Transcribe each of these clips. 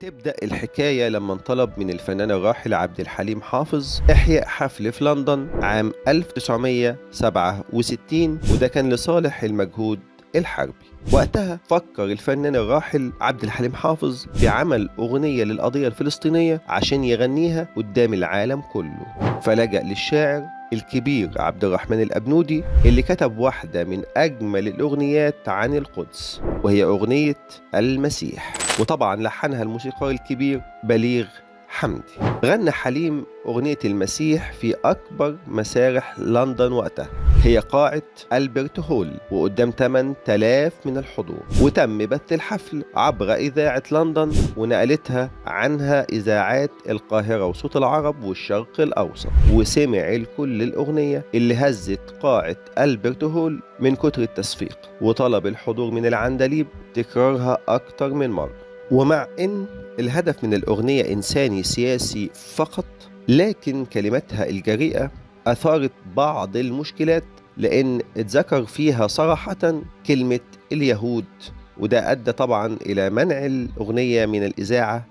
تبدأ الحكاية لما انطلب من الفنان الراحل عبد الحليم حافظ إحياء حفل في لندن عام 1967 وده كان لصالح المجهود الحربي وقتها فكر الفنان الراحل عبد الحليم حافظ بعمل أغنية للقضية الفلسطينية عشان يغنيها قدام العالم كله فلجأ للشاعر الكبير عبد الرحمن الأبنودي اللي كتب واحدة من أجمل الأغنيات عن القدس وهي أغنية المسيح وطبعا لحنها الموسيقار الكبير بليغ حمدي غنى حليم أغنية المسيح في أكبر مسارح لندن وقتها هي قاعة ألبرت هول وقدام 8000 من الحضور وتم بث الحفل عبر إذاعة لندن ونقلتها عنها إذاعات القاهرة وصوت العرب والشرق الأوسط وسمع الكل الأغنية اللي هزت قاعة ألبرت هول من كتر التصفيق وطلب الحضور من العندليب تكرارها أكتر من مرة ومع إن الهدف من الأغنية إنساني سياسي فقط لكن كلماتها الجريئة أثارت بعض المشكلات لأن اتذكر فيها صراحة كلمة اليهود وده أدى طبعا إلى منع الأغنية من الإذاعة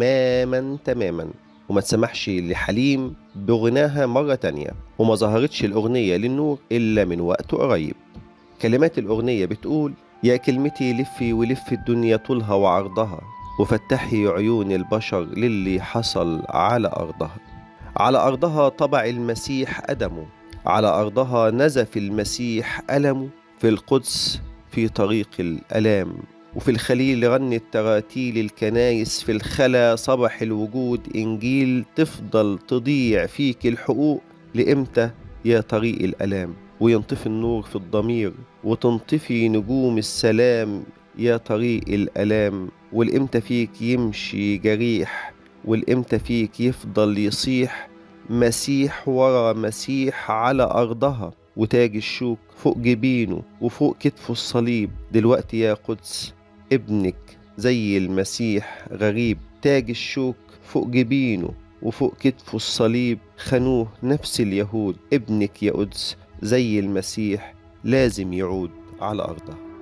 تماما تماما وما تسمحش لحليم بغناها مرة تانية وما ظهرتش الأغنية للنور إلا من وقت قريب كلمات الأغنية بتقول يا كلمتي لفي ولف الدنيا طولها وعرضها وفتحي عيون البشر للي حصل على أرضها على أرضها طبع المسيح أدمه على أرضها نزف المسيح ألمه في القدس في طريق الألام وفي الخليل غنت تراتيل الكنايس في الخلا صبح الوجود إنجيل تفضل تضيع فيك الحقوق لإمتى يا طريق الألام وينطفي النور في الضمير وتنطفي نجوم السلام يا طريق الألام والإمتى فيك يمشي جريح والإمتى فيك يفضل يصيح مسيح ورا مسيح على أرضها وتاج الشوك فوق جبينه وفوق كتفه الصليب دلوقتي يا قدس ابنك زي المسيح غريب تاج الشوك فوق جبينه وفوق كتفه الصليب خانوه نفس اليهود ابنك يا قدس زي المسيح لازم يعود على أرضها